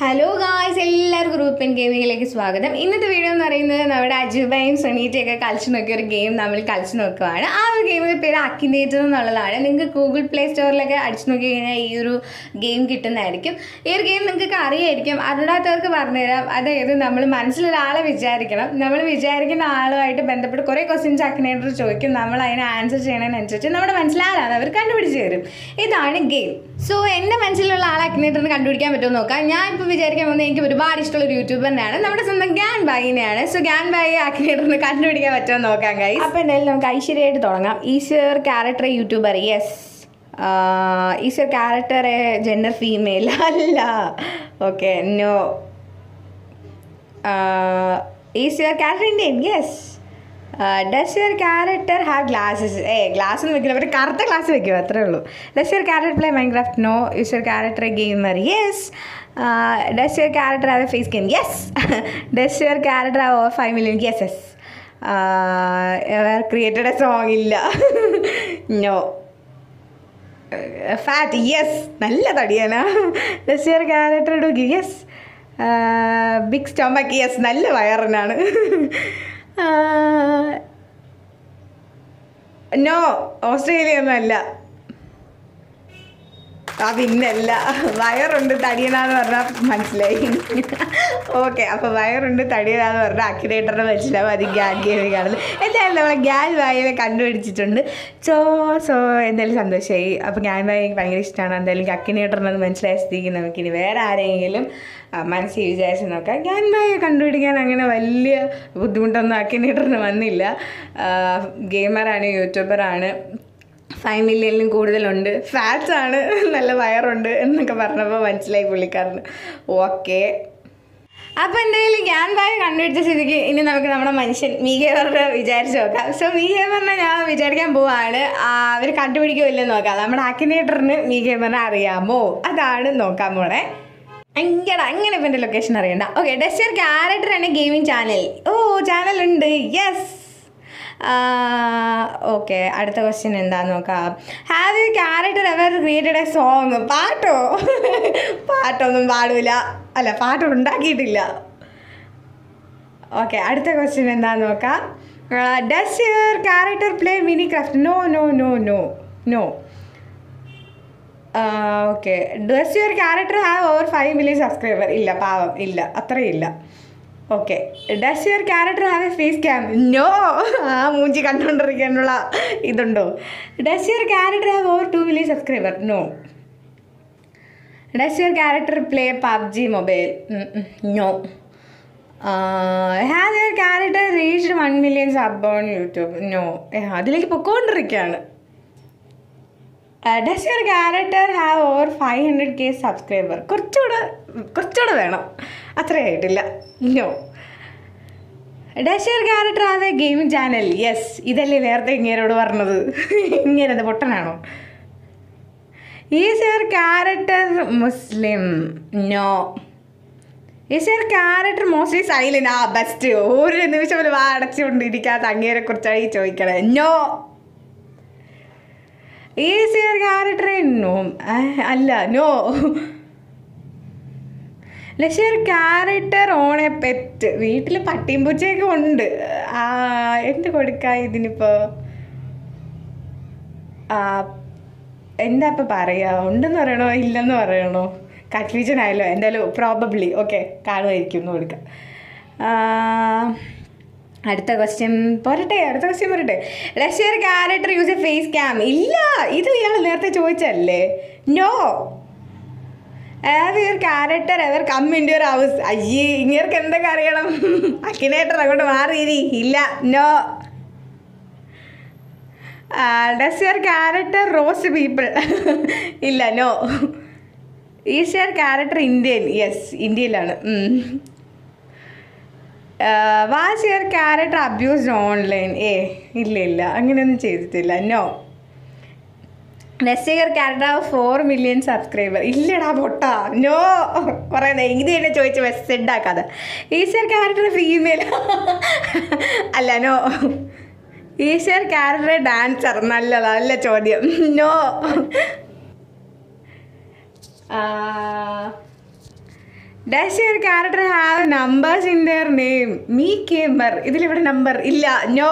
Hello guys എല്ലാവർക്കും group in ഗെയിമിങ്ങിലേക്ക് സ്വാഗതം ഇന്നത്തെ വീഡിയോ എന്ന് പറയുന്നത് നമ്മുടെ അജുബയും സുനീറ്റയൊക്കെ കളിച്ച് നോക്കിയ ഒരു ഗെയിം നമ്മൾ കളിച്ച് നോക്കുവാണ് ആ ഒരു ഗെയിമിൻ്റെ പേര് അക്കിനേറ്റർ എന്നുള്ളതാണ് നിങ്ങൾക്ക് ഗൂഗിൾ പ്ലേ സ്റ്റോറിലൊക്കെ അടിച്ചു നോക്കി കഴിഞ്ഞാൽ ഈ ഒരു ഗെയിം കിട്ടുന്നതായിരിക്കും ഈ ഒരു ഗെയിം നിങ്ങൾക്ക് അറിയായിരിക്കും അറിയാത്തവർക്ക് പറഞ്ഞുതരാം അതായത് നമ്മൾ മനസ്സിലൊരാളെ വിചാരിക്കണം നമ്മൾ വിചാരിക്കുന്ന ആളുമായിട്ട് ബന്ധപ്പെട്ട് കുറേ ക്വസ്റ്റ്യൻസ് അക്കിനേറ്റർ ചോദിക്കും നമ്മൾ അതിന് ആൻസർ ചെയ്യുന്നതിനനുസരിച്ച് നമ്മുടെ മനസ്സിലാകാതെ അവർ കണ്ടുപിടിച്ച് തരും ഇതാണ് ഗെയിം സോ എൻ്റെ മനസ്സിലുള്ള ആളെ അക്കിനേറ്ററിന് കണ്ടുപിടിക്കാൻ പറ്റുമോ നോക്കാം ഞാൻ ഇപ്പോൾ വിചാരിക്കാൻ പോകുന്നത് എനിക്ക് ഒരുപാട് ഇഷ്ടമുള്ള ഒരു യൂട്യൂബറിനാണ് നമ്മുടെ സ്വന്തം ഗ്യാൻ ബായിനെയാണ് സോ ഗ്യാൻ ബായി അക്കിനേറ്ററിന് കണ്ടുപിടിക്കാൻ പറ്റുമോ നോക്കാം കൈ അപ്പോൾ എന്തായാലും നമുക്ക് ഐശ്വര്യമായിട്ട് തുടങ്ങാം is your character YouTuber yes is your character gender female അല്ല okay no is your character Indian yes does your character have glasses ഏ ഗ്ലാസ് ഒന്നും വെക്കില്ല അവർ കറുത്ത ഗ്ലാസ് വെക്കുക അത്രേ ഉള്ളൂ does your character play Minecraft no is your character gamer yes does your character have a face game yes does your character have over five million yes yes ever created a song ഇല്ല no fat yes നല്ല തടിയാണ് does your character do give yes big stomach yes നല്ല വയറിനാണ് no Australia ഒന്നുമല്ല ആ പിന്നല്ല വയറുണ്ട് തടിയനാന്ന് പറഞ്ഞാൽ മനസ്സിലായി ഓക്കെ അപ്പോൾ വയറുണ്ട് തടിയനാന്ന് പറഞ്ഞാൽ അക്യുറേറ്ററിന് മനസ്സിലാവും അത് ഗ്യാൻ ഗെയിമിംഗ് ആണെന്ന് എന്തായാലും നമ്മളെ ഗ്യാൻ വായിനെ കണ്ടുപിടിച്ചിട്ടുണ്ട് സോ സോ എന്തായാലും സന്തോഷമായി അപ്പോൾ ഗ്യാൻ വായി എനിക്ക് ഭയങ്കര ഇഷ്ടമാണ് എന്തായാലും അക്യുനേറ്ററിനത് മനസ്സിലായ സ്ഥിതിക്ക് നമുക്കിനി വേറെ ആരെങ്കിലും ആ, മനസ്സിൽ വിചാരിച്ച് നോക്കാം ഗ്യാൻ വായെ കണ്ടുപിടിക്കാൻ അങ്ങനെ വലിയ ബുദ്ധിമുട്ടൊന്നും അക്യുനേറ്ററിന് വന്നില്ല ഗെയിമറാണ് യൂട്യൂബറാണ് ഫൈവ് മില്യണിലും കൂടുതലുണ്ട് ഫാറ്റ്സ് ആണ് നല്ല വയറുണ്ട് എന്നൊക്കെ പറഞ്ഞപ്പോൾ മനസ്സിലായി പുള്ളിക്കാരന് ഓക്കെ അപ്പോൾ എന്തായാലും ഞാൻ ബായ് കണ്ടുപിടിച്ച സ്ഥിതിക്ക് ഇനി നമുക്ക് നമ്മുടെ മനുഷ്യൻ മീഗേവറിനെ വിചാരിച്ച് നോക്കാം സോ മീഗേവറിനെ ഞാൻ വിചാരിക്കാൻ പോവാണ് അവർ കണ്ടുപിടിക്കുമല്ലോ നോക്കാം നമ്മുടെ ആക്കിനേറ്ററിന് മീഗേവറിനെ അറിയാമോ അതാണ് നോക്കാൻ പോണേ ഭയങ്കര അങ്ങനെ ഇപ്പം എൻ്റെ ലൊക്കേഷൻ അറിയണ്ട ഓക്കെ ഡെസ്റ്റർ ക്യാരക്ടർ ആണ് ഗെയിമിംഗ് ചാനൽ ഓ ചാനൽ ഉണ്ട് യെസ് ഓക്കെ അടുത്ത ക്വസ്റ്റ്യൻ എന്താന്ന് നോക്കാം have you character ever created a song പാട്ടോ പാട്ടൊന്നും പാടില്ല അല്ല പാട്ട് ഉണ്ടാക്കിയിട്ടില്ല ഓക്കെ അടുത്ത ക്വസ്റ്റ്യൻ എന്താന്ന് നോക്കാം does your character play Minecraft no no no no no okay does your character have over five million subscriber ഇല്ല പാവം ഇല്ല അത്രയും ഇല്ല okay does your character have a face cam no ആ മൂഞ്ചി കണ്ടുകൊണ്ടിരിക്കാനുള്ള ഇതുണ്ടോ does your character have over two million subscriber no does your character play PUBG mobile no have your character reached one million sub on YouTube no അതിലേക്ക് പൊക്കോണ്ടിരിക്കുകയാണ് does your character have over five hundred K subscriber കുറച്ചുകൂടെ കുറച്ചുകൂടെ വേണം അത്രയായിട്ടില്ല no does your character have a gaming channel yes ഇതല്ലേ നേരത്തെ ഇങ്ങേരോട് പറഞ്ഞത് ഇങ്ങനെ പൊട്ടനാണോ is your character Muslim no is your character mostly silent ആ ബെസ്റ്റ് ഒരു നിമിഷം പോലും വാ അടച്ചുകൊണ്ടിരിക്കാത്ത അങ്ങേരെ കുറിച്ചാണ് ഈ ചോദിക്കണേ no is your character no അല്ല നോ ലക്ഷ്യ ക്യാരക്ടർ ഓൺ എ പെറ്റ് വീട്ടിൽ പട്ടിയും പൂച്ചയൊക്കെ ഉണ്ട് ആ എന്ത് കൊടുക്കാം ഇതിനിപ്പോൾ ആ എന്താ ഇപ്പം പറയുക ഉണ്ടെന്ന് പറയണോ ഇല്ലെന്ന് പറയണോ കൺഫ്യൂഷൻ ആയല്ലോ എന്തായാലും പ്രോബബ്ലി ഓക്കെ കാണുമായിരിക്കും എന്ന് കൊടുക്കാം ആ, അടുത്ത ക്വസ്റ്റ്യൻ പോരട്ടെ അടുത്ത ക്വസ്റ്റ്യൻ പോരട്ടെ ലക്ഷ്യ character use a face cam ഇല്ല ഇത് ഇയാൾ നേരത്തെ ചോദിച്ചല്ലേ no have your character ever come in your house അയ്യേ ഇങ്ങേർക്ക് എന്തൊക്കെ അറിയണം അക്കിനേറ്റർ അങ്ങോട്ട് മാറിയിരി ഇല്ല no does your character roast people ഇല്ല no is your character Indian yes ഇന്ത്യയിലാണ് was your character abused online ഏ ഇല്ല ഇല്ല അങ്ങനെയൊന്നും ചെയ്തിട്ടില്ല നോ നെസ്റ്റിയർ ക്യാരക്ടർ ഫോർ മില്യൺ സബ്സ്ക്രൈബർ ഇല്ലടാ പൊട്ട നോ കുറേ ഇത് തന്നെ ചോദിച്ച് മെസ്സെഡ് ആക്കാതെ ഈസിയർ ക്യാരക്ടർ ഫീമെയിൽ അല്ല നോ ഈസിയർ ക്യാരക്ടർ ഡാൻസർ നല്ല നല്ല ചോദ്യം no does your character have numbers in their name മീ കേമർ ഇതിലിവിടെ നമ്പർ ഇല്ല നോ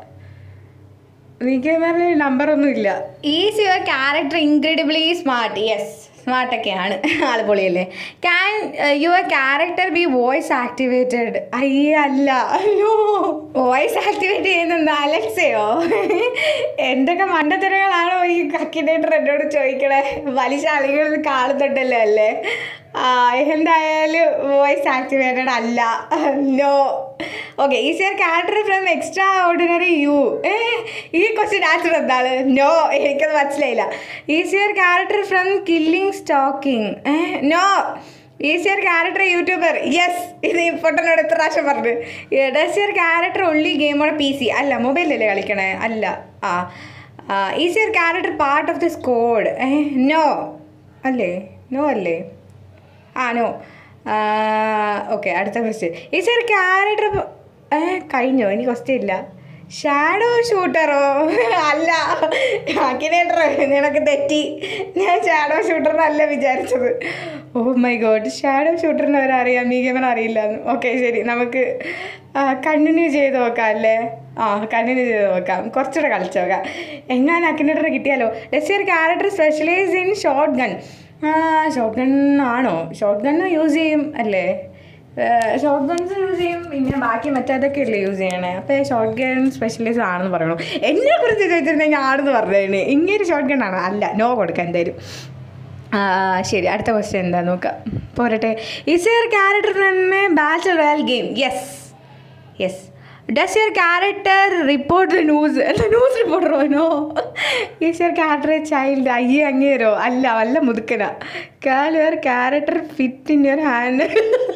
മീ കേമറിൽ നമ്പർ ഒന്നും ഇല്ല is your character incredibly smart yes സ്മാർട്ടൊക്കെയാണ് ആൾ പൊളിയല്ലേ can your character be voice activated അയ്യേ അല്ല അയ്യോ വോയിസ് ആക്ടിവേറ്റ് ചെയ്യുന്നത് അലക്സയോ എന്തൊക്കെ മണ്ടത്തരങ്ങളാണോ ഈ കക്കിനേറ്റർ എന്നോട് ചോദിക്കണേ വലിയ ആളുകൾ കാണുന്നുണ്ടല്ലോ അല്ലേ ആ, എന്തായാലും വോയിസ് ആക്ടിവേറ്റഡ് അല്ല no okay is your character from extraordinary U A E question answer എന്താണ് നോ എനിക്കത് മനസ്സിലായില്ല is your character from killing stalking ഏ no is your character YouTuber yes ഇത് പൊട്ടനോട് എത്ര പ്രാവശ്യം പറഞ്ഞു ഡസ് യർ ക്യാരക്ടർ ഒള്ളി ഗെയിമോടെ പി സി അല്ല മൊബൈലല്ലേ കളിക്കണേ അല്ല ആ is your character part of the squad ഏ നോ അല്ലേ നോ അല്ലേ ആ നോ ഓക്കെ അടുത്ത ക്വസ്റ്റ്യൻ ഈസ് യർ ക്യാരക്ടർ ഏ കഴിഞ്ഞോ എനിക്ക് ക്വസ്റ്റ്യൻ ഇല്ല ഷാഡോ ഷൂട്ടറോ അല്ല അക്കിനേറ്റർ നിനക്ക് തെറ്റി ഞാൻ ഷാഡോ ഷൂട്ടറിനല്ല വിചാരിച്ചത് ഓ മൈ ഗോഡ് ഷാഡോ ഷൂട്ടറിന് അവരറിയാം മീഗമൻ അറിയില്ല ഓക്കെ ശരി നമുക്ക് കണ്ടിന്യൂ ചെയ്ത് നോക്കാം അല്ലേ ആ കണ്ടിന്യൂ ചെയ്ത് നോക്കാം കുറച്ചുകൂടെ കളിച്ച് നോക്കാം എങ്ങാനും അക്കിനേറ്റർ കിട്ടിയാലോ does your character specialise in shotgun ആ ഷോർട്ട് ഗൺ ആണോ ഷോർട്ട് ഗണ്ണ് യൂസ് ചെയ്യും അല്ലേ ഷോർട്ട് ഗൺസ് യൂസ് ചെയ്യും പിന്നെ ബാക്കി മറ്റേതൊക്കെ അല്ലേ യൂസ് ചെയ്യണേ അപ്പോൾ ഷോർട്ട് ഗൺ സ്പെഷ്യലിസ്റ്റ് ആണെന്ന് പറയണു എന്നെ കുറിച്ച് ചോദിച്ചിട്ടുണ്ടെങ്കിൽ ആണെന്ന് പറഞ്ഞേനെ ഇങ്ങനെ ഷോർട്ട് ഗൺ ആണോ അല്ല നോ കൊടുക്കാം എന്തായാലും ആ, ശരി അടുത്ത ക്വസ്റ്റ്യൻ എന്താ നോക്കാം പോരട്ടെ is your character from a battle royale game yes yes does your character report the news അല്ല ന്യൂസ് റിപ്പോർട്ടറോ no is your character a child അയ്യേ അങ്ങേരോ അല്ല വല്ല മുതുക്കന can your character fit in your hand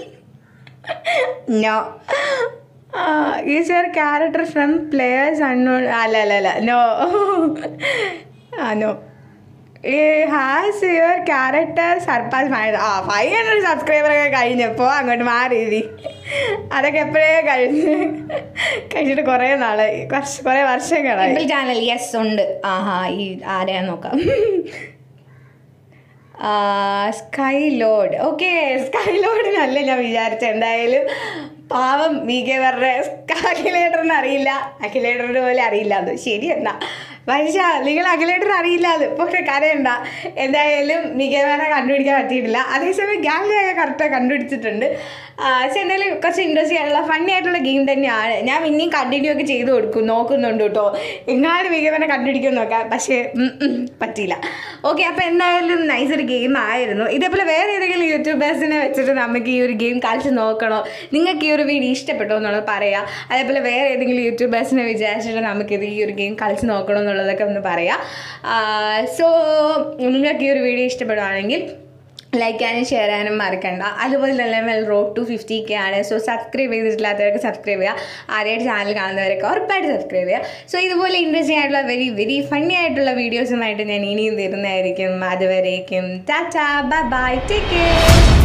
no is your character from players unknown അല്ല അല്ല അല്ല നോ ആ no has your character surpass five ആ ഫൈവ് ഹൺഡ്രഡ് സബ്സ്ക്രൈബറൊക്കെ കഴിഞ്ഞപ്പോൾ അങ്ങോട്ട് മാറി ഇരി. അതൊക്കെ എപ്പോഴേ കഴിഞ്ഞ് കഴിഞ്ഞിട്ട് കുറേ നാളായി കുറച്ച് കുറേ വർഷങ്ങളായി ചാനൽ യെസ് ഉണ്ട് ആഹാ ഈ ആരെയാ നോക്കാം സ്കൈ ലോഡ് ഓക്കെ സ്കൈ ലോഡിനല്ല ഞാൻ വിചാരിച്ച എന്തായാലും പാവം വി കെ പറഞ്ഞ അഖിലേറ്ററിന് അറിയില്ല അഖിലേറ്ററിന് പോലെ അറിയില്ല അത് ശരി എന്നാ മനുഷ്യ നിങ്ങൾ അഖിലേറ്റർ അറിയില്ല അത് പക്ഷെ കരയണ്ട എന്തായാലും മികവാനെ കണ്ടുപിടിക്കാൻ പറ്റിയിട്ടില്ല അതേസമയം ഗ്യാങ് കറക്റ്റായി കണ്ടുപിടിച്ചിട്ടുണ്ട് ആ, പക്ഷെ എന്തായാലും കുറച്ച് ഇൻട്രസ്റ്റിംഗ് ആയിട്ടുള്ള ഫണ്ണി ആയിട്ടുള്ള ഗെയിം തന്നെയാണ് ഞാൻ പിന്നെയും കണ്ടിന്യൂ ഒക്കെ ചെയ്ത് കൊടുക്കും നോക്കുന്നുണ്ട് കേട്ടോ എങ്ങാനും മികവനെ കണ്ടുപിടിക്കാൻ നോക്കാം പക്ഷേ ഉം, ഉം, പറ്റിയില്ല ഓക്കെ അപ്പോൾ എന്തായാലും നൈസ് ഒരു ഗെയിം ആയിരുന്നു ഇതേപോലെ വേറെ ഏതെങ്കിലും യൂട്യൂബേഴ്സിനെ വെച്ചിട്ട് നമുക്ക് ഈ ഒരു ഗെയിം കളിച്ച് നോക്കണോ നിങ്ങൾക്ക് ഈ ഒരു വീഡിയോ ഇഷ്ടപ്പെട്ടോ എന്നുള്ളത് പറയാം അതേപോലെ വേറെ ഏതെങ്കിലും യൂട്യൂബേഴ്സിനെ വിചാരിച്ചിട്ട് നമുക്കിത് ഈ ഒരു ഗെയിം കളിച്ച് നോക്കണോ എന്നുള്ളതൊക്കെ ഒന്ന് പറയാം സോ നിങ്ങൾക്ക് ഈ ഒരു വീഡിയോ ഇഷ്ടപ്പെടുകയാണെങ്കിൽ ലൈക്ക് ചെയ്യാനും ഷെയർ ചെയ്യാനും മറക്കണ്ട അതുപോലെ തന്നെ well road to fifty K ആണ് സോ സബ്സ്ക്രൈബ് ചെയ്തിട്ടില്ലാത്തവർക്ക് സബ്സ്ക്രൈബ് ചെയ്യുക ആദ്യമായിട്ട് ചാനൽ കാണുന്നവരൊക്കെ ഉറപ്പായിട്ട് സബ്സ്ക്രൈബ് ചെയ്യുക സോ ഇതുപോലെ ഇൻട്രസ്റ്റിംഗ് ആയിട്ടുള്ള വെരി വെരി ഫണ്ണി ആയിട്ടുള്ള വീഡിയോസുമായിട്ട് ഞാൻ ഇനിയും തരുന്നതായിരിക്കും അതുവരേക്കും tata bye bye take care